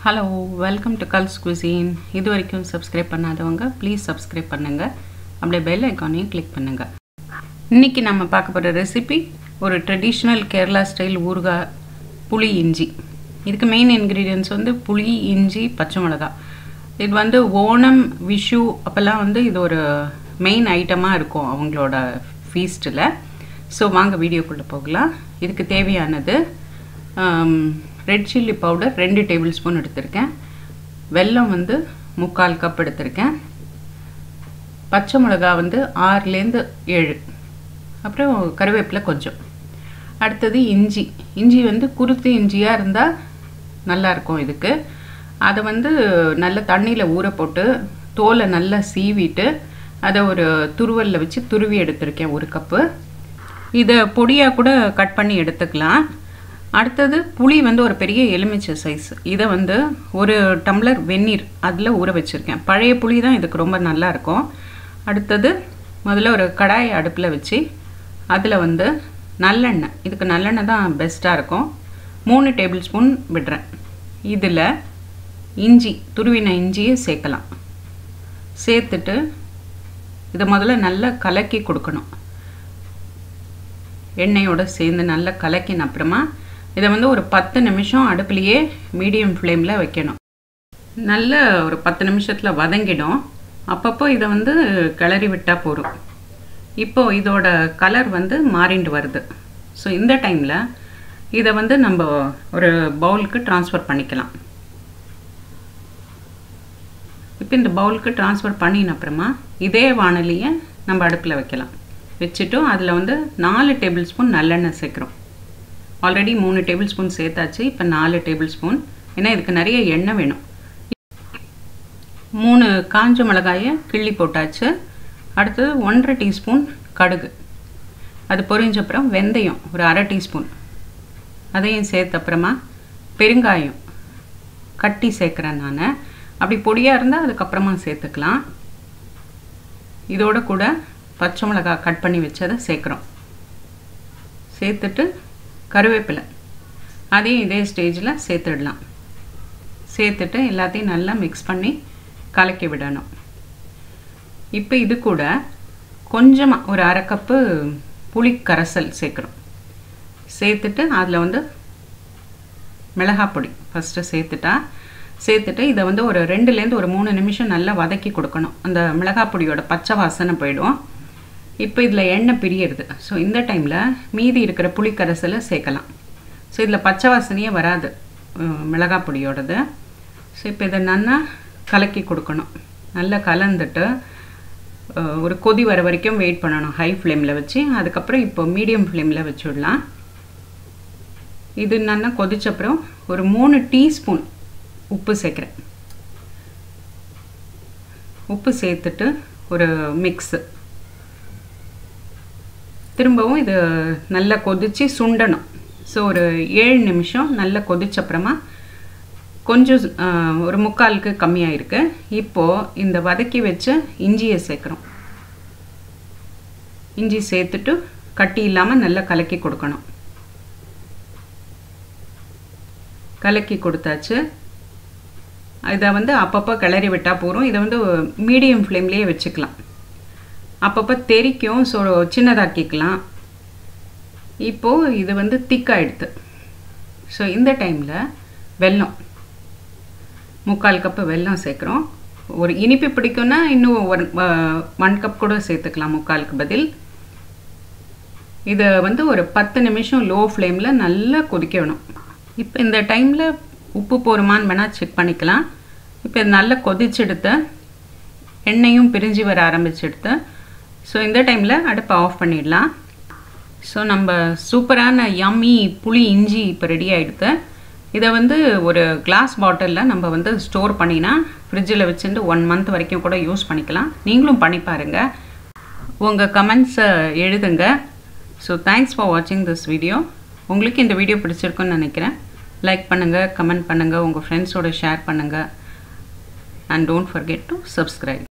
hello welcome to gals cuisine இது வரைக்கும் subscribe பண்ணாதவங்க ப்ளீஸ் சப்ஸ்கிரைப் பண்ணுங்கள் அப்படியே பெல் ஐக்கானையும் கிளிக் பண்ணுங்கள் இன்றைக்கி நம்ம பார்க்க போகிற ரெசிபி ஒரு ட்ரெடிஷ்னல் கேரளா ஸ்டைல் ஊறுகாய் புளி இஞ்சி இதுக்கு மெயின் இன்க்ரீடியன்ஸ் வந்து புளி இஞ்சி பச்சை மிளகா இது வந்து ஓணம் விஷு அப்போல்லாம் வந்து இது ஒரு மெயின் ஐட்டமாக இருக்கும் அவங்களோட ஃபீஸ்ட்டில் ஸோ வாங்க வீடியோக்குள்ளே போகலாம் இதுக்கு தேவையானது ரெட் சில்லி பவுடர் ரெண்டு டேபிள் ஸ்பூன் எடுத்திருக்கேன் வெல்லம் வந்து முக்கால் கப் எடுத்திருக்கேன் பச்சை மிளகா வந்து ஆறுலேருந்து ஏழு அப்புறம் கருவேப்பிலை கொஞ்சம் அடுத்தது இஞ்சி இஞ்சி வந்து குருத்து இஞ்சியாக இருந்தால் நல்லாயிருக்கும் இதுக்கு அதை வந்து நல்ல தண்ணியில் ஊற போட்டு தோலை நல்லா சீவிட்டு அதை ஒரு துருவலில் வச்சு துருவி எடுத்திருக்கேன் ஒரு கப்பு இதை பொடியாக கூட கட் பண்ணி எடுத்துக்கலாம் அடுத்தது புளி வந்து ஒரு பெரிய எலுமிச்சை சைஸ் இதை வந்து ஒரு டம்ளர் வெந்நீர் அதில் ஊற வச்சுருக்கேன் பழைய புளி தான் இதுக்கு ரொம்ப நல்லா இருக்கும் அடுத்தது முதல்ல ஒரு கடாயை அடுப்பில் வச்சு அதில் வந்து நல்லெண்ணெய் இதுக்கு நல்லெண்ணெய் தான் பெஸ்ட்டாக இருக்கும் மூணு டேபிள் ஸ்பூன் விடுறேன் இதில் இஞ்சி துருவின இஞ்சியை சேர்க்கலாம் சேர்த்துட்டு இதை முதல்ல நல்லா கலக்கி கொடுக்கணும் எண்ணெயோடு சேர்ந்து நல்லா கலக்கின அப்புறமா இதை வந்து ஒரு பத்து நிமிஷம் அடுப்புலையே மீடியம் ஃப்ளேமில் வைக்கணும் நல்ல ஒரு பத்து நிமிஷத்தில் வதங்கிடும் அப்பப்போ இதை வந்து கிளறி விட்டால் போகும் இப்போது இதோட கலர் வந்து மாறிண்டு வருது ஸோ இந்த டைமில் இதை வந்து நம்ம ஒரு பவுலுக்கு ட்ரான்ஸ்ஃபர் பண்ணிக்கலாம் இப்போ இந்த பவுலுக்கு ட்ரான்ஸ்ஃபர் பண்ணின அப்புறமா இதே வானலியை நம்ம அடுப்பில் வைக்கலாம் வச்சுட்டும் அதில் வந்து நாலு டேபிள் ஸ்பூன் நல்லெண்ணெய் சேர்க்குறோம் ஆல்ரெடி மூணு டேபிள் ஸ்பூன் சேர்த்தாச்சு இப்போ நாலு டேபிள் ஸ்பூன் ஏன்னா இதுக்கு நிறைய எண்ணெய் வேணும் மூணு காஞ்ச மிளகாயை கிள்ளி போட்டாச்சு அடுத்தது ஒன்றரை டீஸ்பூன் கடுகு அது பொரிஞ்ச அப்புறம் வெந்தயம் ஒரு அரை டீஸ்பூன் அதையும் சேர்த்த அப்புறமா பெருங்காயம் கட்டி சேர்க்குறேன் நான் அப்படி பொடியாக இருந்தால் அதுக்கப்புறமா சேர்த்துக்கலாம் இதோட கூட பச்சை மிளகாய் கட் பண்ணி வச்சதை சேர்க்குறோம் சேர்த்துட்டு கருவேப்பிலை அதையும் இதே ஸ்டேஜில் சேர்த்துடலாம் சேர்த்துட்டு எல்லாத்தையும் நல்லா மிக்ஸ் பண்ணி கலக்கி விடணும் இப்போ இது கூட கொஞ்சமாக ஒரு அரை கப்பு புளி கரைசல் சேர்க்குறோம் சேர்த்துட்டு அதில் வந்து மிளகாய் பொடி ஃபஸ்ட்டு சேர்த்துட்டா சேர்த்துட்டு இதை வந்து ஒரு ரெண்டுலேருந்து ஒரு மூணு நிமிஷம் நல்லா வதக்கி கொடுக்கணும் அந்த மிளகாய் பொடியோட பச்சை வாசனை போயிடும் இப்போ இதில் எண்ணெய் பிரியறது ஸோ இந்த டைமில் மீதி இருக்கிற புளிக்கரைசலை சேர்க்கலாம் ஸோ இதில் பச்சை வாசனையே வராது மிளகாய் பொடியோடது ஸோ இப்போ இதை நல்லா கலக்கி கொடுக்கணும் நல்லா கலந்துட்டு ஒரு கொதி வர வரைக்கும் வெயிட் பண்ணணும் ஹை ஃப்ளேமில் வச்சு அதுக்கப்புறம் இப்போ மீடியம் ஃப்ளேமில் வச்சுடலாம் இது நல்லா கொதிச்சப்புறம் ஒரு மூணு டீஸ்பூன் உப்பு சேர்க்குறேன் உப்பு சேர்த்துட்டு ஒரு மிக்ஸு திரும்பவும் இது நல்லா கொதித்து சுண்டணும் ஸோ ஒரு ஏழு நிமிஷம் நல்லா கொதிச்சப்புறமா கொஞ்சம் ஒரு முக்காலுக்கு கம்மியாக இருக்குது இப்போது இந்த வதக்கி வச்ச இஞ்சியை சேர்க்குறோம் இஞ்சி சேர்த்துட்டு கட்டி இல்லாமல் நல்லா கலக்கி கொடுக்கணும் கலக்கி கொடுத்தாச்சு இதை வந்து அப்பப்போ கிளறி விட்டால் போகிறோம் இதை வந்து மீடியம் ஃப்ளேம்லேயே வச்சுக்கலாம் அப்பப்போ தெரிக்கும் ஸோ சின்னதாக்கிக்கலாம் இப்போது இது வந்து திக்காயிடுது ஸோ இந்த டைமில் வெல்லம் முக்கால் கப்பு வெல்லம் சேர்க்குறோம் ஒரு இனிப்பு பிடிக்கும்னா இன்னும் ஒரு ஒன் கப் கூட சேர்த்துக்கலாம் முக்காலுக்கு பதில் இதை வந்து ஒரு பத்து நிமிஷம் லோ ஃப்ளேமில் நல்லா கொதிக்க வேணும் இப்போ இந்த டைமில் உப்பு போருமான்னு வேணால் செக் பண்ணிக்கலாம் இப்போ இது நல்லா கொதிச்செடுத்த எண்ணெயும் பிரிஞ்சு வர ஆரம்பிச்செடுத்து ஸோ இந்த டைமில் அடுப்பை ஆஃப் பண்ணிடலாம் ஸோ நம்ம சூப்பரான யம்மி புளி இஞ்சி இப்போ ரெடி ஆகிடுது இதை வந்து ஒரு கிளாஸ் பாட்டிலில் நம்ம வந்து ஸ்டோர் பண்ணினா ஃப்ரிட்ஜில் வச்சுட்டு ஒன் மந்த் வரைக்கும் கூட யூஸ் பண்ணிக்கலாம் நீங்களும் பண்ணி பாருங்கள் உங்கள் கமெண்ட்ஸை எழுதுங்க ஸோ தேங்க்ஸ் ஃபார் வாட்சிங் திஸ் வீடியோ உங்களுக்கு இந்த வீடியோ பிடிச்சிருக்குன்னு நினைக்கிறேன் லைக் பண்ணுங்கள் கமெண்ட் பண்ணுங்கள் உங்கள் ஃப்ரெண்ட்ஸோட ஷேர் பண்ணுங்கள் and don't forget to subscribe